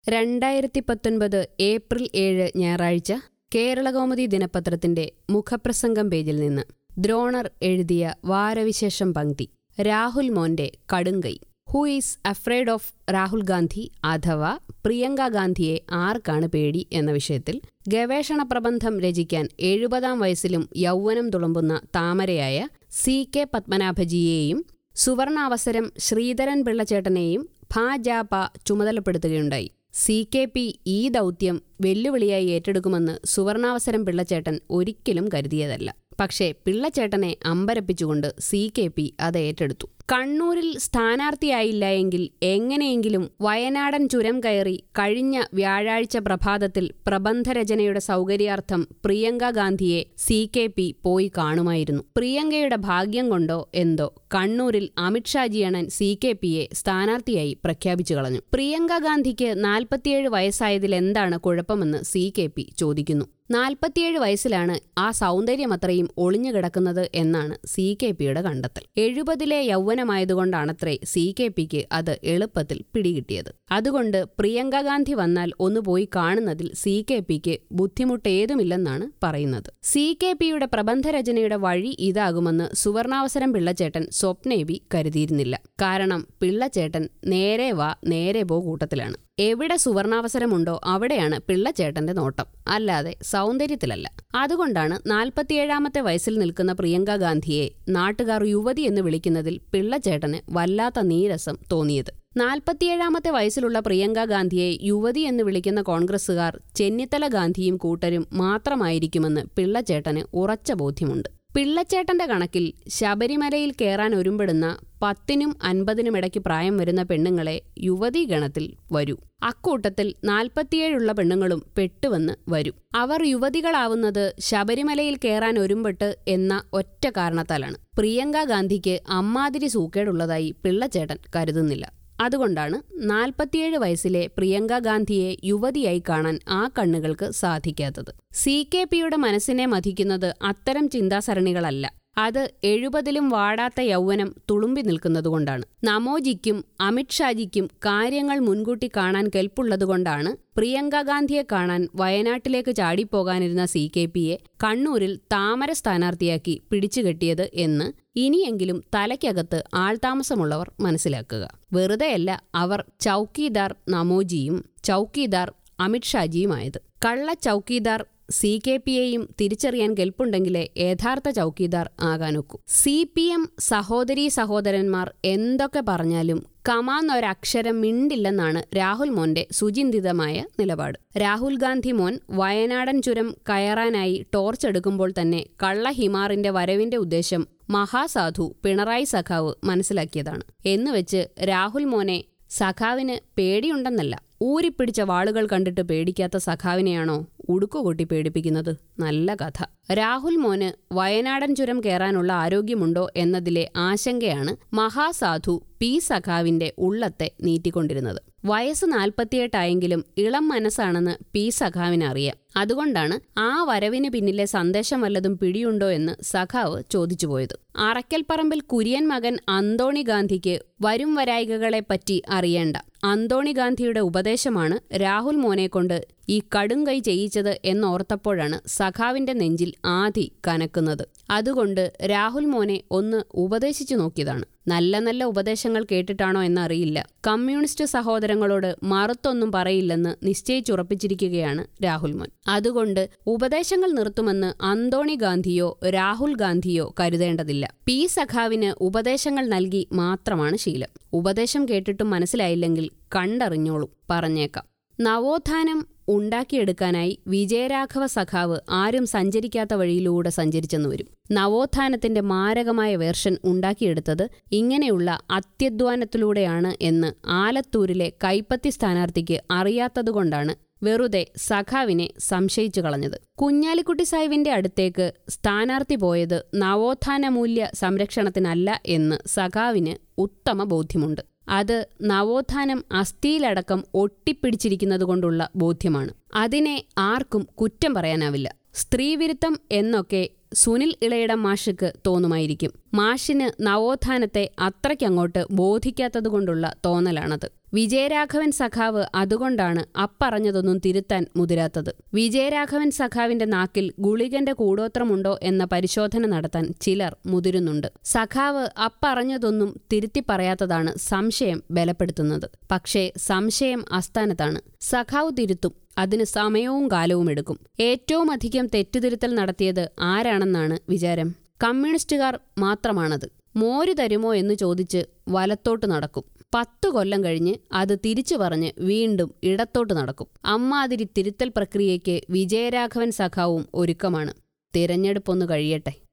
രണ്ടായിരത്തി പത്തൊൻപത് ഏപ്രിൽ ഏഴ് ഞായറാഴ്ച കേരളകൗമുദി ദിനപത്രത്തിന്റെ മുഖപ്രസംഗം പേജിൽ നിന്ന് ദ്രോണർ എഴുതിയ വാരവിശേഷം പങ്ക്തി രാഹുൽ മോന്റെ കടുങ്കൈ who is afraid of Rahul Gandhi അഥവാ പ്രിയങ്ക ഗാന്ധിയെ ആർക്കാണ് പേടി എന്ന വിഷയത്തിൽ ഗവേഷണ പ്രബന്ധം രചിക്കാൻ എഴുപതാം വയസ്സിലും യൗവനം തുളുമ്പുന്ന താമരയായ സി കെ പത്മനാഭജിയെയും സുവർണാവസരം ശ്രീധരൻ പിള്ളച്ചേട്ടനെയും ഭാജപ ചുമതലപ്പെടുത്തുകയുണ്ടായി സി കെ പി ഈ ദൗത്യം വെല്ലുവിളിയായി ഏറ്റെടുക്കുമെന്ന് സുവർണാവസരം പിള്ളച്ചേട്ടൻ ഒരിക്കലും കരുതിയതല്ല പക്ഷേ പിള്ളച്ചേട്ടനെ അമ്പരപ്പിച്ചുകൊണ്ട് സി കെ പി അത് ഏറ്റെടുത്തു കണ്ണൂരിൽ സ്ഥാനാർത്ഥിയായില്ല എങ്കിൽ എങ്ങനെയെങ്കിലും വയനാടൻ ചുരം കയറി കഴിഞ്ഞ വ്യാഴാഴ്ച പ്രഭാതത്തിൽ പ്രബന്ധരചനയുടെ സൗകര്യാർത്ഥം പ്രിയങ്ക ഗാന്ധിയെ സി കെ പി പോയി കാണുമായിരുന്നു പ്രിയങ്കയുടെ ഭാഗ്യം കൊണ്ടോ എന്തോ കണ്ണൂരിൽ അമിത്ഷാജി അണൻ സി കെ പിയെ സ്ഥാനാർത്ഥിയായി പ്രഖ്യാപിച്ചു കളഞ്ഞു പ്രിയങ്ക ഗാന്ധിക്ക് നാൽപ്പത്തിയേഴ് വയസ്സായതിൽ എന്താണ് കുഴപ്പമെന്ന് സി കെ പി ചോദിക്കുന്നു നാൽപ്പത്തിയേഴ് വയസ്സിലാണ് ആ സൗന്ദര്യമത്രയും ഒളിഞ്ഞു കിടക്കുന്നത് എന്നാണ് സി കെ പിയുടെ കണ്ടെത്തൽ എഴുപതിലെ യൗവനമായതുകൊണ്ടാണത്രേ സി കെ പിക്ക് അത് എളുപ്പത്തിൽ പിടികിട്ടിയത് അതുകൊണ്ട് പ്രിയങ്ക ഗാന്ധി വന്നാൽ ഒന്ന് പോയി കാണുന്നതിൽ സി കെ പിക്ക് ബുദ്ധിമുട്ടേതുമില്ലെന്നാണ് പറയുന്നത് സി കെ പിയുടെ പ്രബന്ധരചനയുടെ വഴി ഇതാകുമെന്ന് സുവർണാവസരം പിള്ളച്ചേട്ടൻ സ്വപ്നേബി കരുതിയിരുന്നില്ല കാരണം പിള്ളച്ചേട്ടൻ നേരെ വാ നേരെ പോ കൂട്ടത്തിലാണ് എവിടെ സുവർണാവസരമുണ്ടോ അവിടെയാണ് പിള്ളച്ചേട്ടന്റെ നോട്ടം അല്ലാതെ സൗന്ദര്യത്തിലല്ല അതുകൊണ്ടാണ് നാൽപ്പത്തിയേഴാമത്തെ വയസ്സിൽ നിൽക്കുന്ന പ്രിയങ്ക ഗാന്ധിയെ നാട്ടുകാർ യുവതി എന്ന് വിളിക്കുന്നതിൽ പിള്ളച്ചേട്ടന് വല്ലാത്ത നീരസം തോന്നിയത് നാൽപ്പത്തിയേഴാമത്തെ വയസ്സിലുള്ള പ്രിയങ്ക ഗാന്ധിയെ യുവതി എന്ന് വിളിക്കുന്ന കോൺഗ്രസുകാർ ചെന്നിത്തല ഗാന്ധിയും കൂട്ടരും മാത്രമായിരിക്കുമെന്ന് പിള്ളച്ചേട്ടന് ഉറച്ച ബോധ്യമുണ്ട് പിള്ളച്ചേട്ടന്റെ കണക്കിൽ ശബരിമലയിൽ കയറാൻ ഒരുമ്പെടുന്ന പത്തിനും അൻപതിനും ഇടയ്ക്ക് പ്രായം വരുന്ന പെണ്ണുങ്ങളെ യുവതീ ഗണത്തിൽ വരൂ അക്കൂട്ടത്തിൽ നാൽപ്പത്തിയേഴുള്ള പെണ്ണുങ്ങളും പെട്ടുവെന്ന് വരും അവർ യുവതികളാവുന്നത് ശബരിമലയിൽ കയറാൻ ഒരുമ്പെട്ട് എന്ന ഒറ്റ കാരണത്താലാണ് പ്രിയങ്ക ഗാന്ധിക്ക് അമ്മാതിരി സൂക്കേടുള്ളതായി പിള്ളച്ചേട്ടൻ കരുതുന്നില്ല അതുകൊണ്ടാണ് നാൽപ്പത്തിയേഴ് വയസ്സിലെ പ്രിയങ്ക ഗാന്ധിയെ യുവതിയായി കാണാൻ ആ കണ്ണുകൾക്ക് സാധിക്കാത്തത് സി കെ പിയുടെ മനസ്സിനെ മതിക്കുന്നത് അത്തരം ചിന്താസരണികളല്ല അത് എഴുപതിലും വാടാത്ത യൗവനം തുളുമ്പി നിൽക്കുന്നതുകൊണ്ടാണ് നമോജിക്കും അമിത്ഷാജിക്കും കാര്യങ്ങൾ മുൻകൂട്ടി കാണാൻ കെൽപ്പുള്ളതുകൊണ്ടാണ് പ്രിയങ്ക ഗാന്ധിയെ കാണാൻ വയനാട്ടിലേക്ക് ചാടിപ്പോകാനിരുന്ന സി കെ പിയെ കണ്ണൂരിൽ താമര സ്ഥാനാർത്ഥിയാക്കി പിടിച്ചുകെട്ടിയത് എന്ന് ഇനിയെങ്കിലും തലയ്ക്കകത്ത് ആൾതാമസമുള്ളവർ മനസ്സിലാക്കുക വെറുതെയല്ല അവർ ചൗക്കീദാർ നമോജിയും ചൗക്കീദാർ അമിത്ഷാജിയുമായത് കള്ള ചൗക്കീദാർ സി കെ പിയെയും തിരിച്ചറിയാൻ കെൽപ്പുണ്ടെങ്കിലേ യഥാർത്ഥ ചൗക്കീദാർ ആകാനൊക്കൂ സി പി എം സഹോദരീ സഹോദരന്മാർ എന്തൊക്കെ പറഞ്ഞാലും കമാന്നൊരക്ഷരം മിണ്ടില്ലെന്നാണ് രാഹുൽ മോന്റെ സുചിന്തിതമായ നിലപാട് രാഹുൽ ഗാന്ധി മോൻ വയനാടൻ ചുരം കയറാനായി ടോർച്ച് എടുക്കുമ്പോൾ തന്നെ കള്ള ഹിമാറിന്റെ വരവിന്റെ ഉദ്ദേശം മഹാസാധു പിണറായി സഖാവ് മനസ്സിലാക്കിയതാണ് എന്നുവെച്ച് രാഹുൽ മോനെ സഖാവിന് പേടിയുണ്ടെന്നല്ല ഊരിപ്പിടിച്ച വാളുകൾ കണ്ടിട്ട് പേടിക്കാത്ത സഖാവിനെയാണോ ഉടുക്കുകൊട്ടി പേടിപ്പിക്കുന്നത് നല്ല കഥ രാഹുൽ മോന് വയനാടൻ ചുരം കയറാനുള്ള ആരോഗ്യമുണ്ടോ എന്നതിലെ ആശങ്കയാണ് മഹാസാധു പി സഖാവിന്റെ ഉള്ളത്തെ നീട്ടിക്കൊണ്ടിരുന്നത് വയസ്സ് നാൽപ്പത്തിയെട്ടായെങ്കിലും ഇളം മനസ്സാണെന്ന് പി സഖാവിന് അറിയാം അതുകൊണ്ടാണ് ആ വരവിന് പിന്നിലെ സന്ദേശം വല്ലതും പിടിയുണ്ടോ എന്ന് സഖാവ് ചോദിച്ചുപോയത് അറക്കൽപ്പറമ്പിൽ കുര്യൻ മകൻ അന്തോണി ഗാന്ധിക്ക് വരും വരായികകളെ പറ്റി അറിയേണ്ട അന്തോണി ഗാന്ധിയുടെ ഉപദേശമാണ് രാഹുൽ മോനെക്കൊണ്ട് ഈ കടുംകൈ ചെയ്യിച്ചത് എന്നോർത്തപ്പോഴാണ് സഖാവിന്റെ നെഞ്ചിൽ ആദി കനക്കുന്നത് അതുകൊണ്ട് രാഹുൽ മോനെ ഒന്ന് ഉപദേശിച്ചു നോക്കിയതാണ് നല്ല നല്ല ഉപദേശങ്ങൾ കേട്ടിട്ടാണോ എന്നറിയില്ല കമ്മ്യൂണിസ്റ്റ് സഹോദരങ്ങളോട് മറുത്തൊന്നും പറയില്ലെന്ന് നിശ്ചയിച്ചുറപ്പിച്ചിരിക്കുകയാണ് രാഹുൽ മോൻ അതുകൊണ്ട് ഉപദേശങ്ങൾ നിർത്തുമെന്ന് അന്തോണി ഗാന്ധിയോ രാഹുൽ ഗാന്ധിയോ കരുതേണ്ടതില്ല പി സഖാവിന് ഉപദേശങ്ങൾ നൽകി മാത്രമാണ് ശീലം ഉപദേശം കേട്ടിട്ടും മനസ്സിലായില്ലെങ്കിൽ കണ്ടറിഞ്ഞോളൂ പറഞ്ഞേക്കാം നവോത്ഥാനം ഉണ്ടാക്കിയെടുക്കാനായി വിജയരാഘവ സഖാവ് ആരും സഞ്ചരിക്കാത്ത വഴിയിലൂടെ സഞ്ചരിച്ചെന്നു വരും നവോത്ഥാനത്തിന്റെ മാരകമായ വേർഷൻ ഉണ്ടാക്കിയെടുത്തത് ഇങ്ങനെയുള്ള അത്യധ്വാനത്തിലൂടെയാണ് എന്ന് ആലത്തൂരിലെ കൈപ്പത്തി സ്ഥാനാർത്ഥിക്ക് അറിയാത്തതുകൊണ്ടാണ് വെറുതെ സഖാവിനെ സംശയിച്ചു കളഞ്ഞത് കുഞ്ഞാലിക്കുട്ടി സാഹിബിന്റെ അടുത്തേക്ക് സ്ഥാനാർത്ഥി പോയത് നവോത്ഥാന മൂല്യ സംരക്ഷണത്തിനല്ല എന്ന് സഖാവിന് ഉത്തമ ബോധ്യമുണ്ട് അത് നവോത്ഥാനം അസ്ഥിയിലടക്കം ഒട്ടിപ്പിടിച്ചിരിക്കുന്നതുകൊണ്ടുള്ള ബോധ്യമാണ് അതിനെ ആർക്കും കുറ്റം പറയാനാവില്ല സ്ത്രീവിരുദ്ധം എന്നൊക്കെ സുനിൽ ഇളയിടം മാഷിക്ക് തോന്നുമായിരിക്കും മാഷിന് നവോത്ഥാനത്തെ അത്രയ്ക്കങ്ങോട്ട് ബോധിക്കാത്തതുകൊണ്ടുള്ള തോന്നലാണത് വിജയരാഘവൻ സഖാവ് അതുകൊണ്ടാണ് അപ്പറഞ്ഞതൊന്നും തിരുത്താൻ മുതിരാത്തത് വിജയരാഘവൻ സഖാവിന്റെ നാക്കിൽ ഗുളികന്റെ കൂടോത്രമുണ്ടോ എന്ന പരിശോധന നടത്താൻ ചിലർ മുതിരുന്നുണ്ട് സഖാവ് അപ്പറഞ്ഞതൊന്നും തിരുത്തി പറയാത്തതാണ് സംശയം ബലപ്പെടുത്തുന്നത് പക്ഷേ സംശയം അസ്ഥാനത്താണ് സഖാവ് തിരുത്തും അതിന് സമയവും കാലവും എടുക്കും ഏറ്റവും അധികം തെറ്റുതിരുത്തൽ നടത്തിയത് ആരാണെന്നാണ് വിചാരം കമ്മ്യൂണിസ്റ്റുകാർ മാത്രമാണത് മോര് തരുമോ എന്ന് ചോദിച്ച് വലത്തോട്ട് നടക്കും പത്തു കൊല്ലം കഴിഞ്ഞ് അത് തിരിച്ചു പറഞ്ഞ് വീണ്ടും ഇടത്തോട്ട് നടക്കും അമ്മാതിരി തിരുത്തൽ പ്രക്രിയയ്ക്ക് വിജയരാഘവൻ സഖാവും ഒരുക്കമാണ് തിരഞ്ഞെടുപ്പൊന്നു കഴിയട്ടെ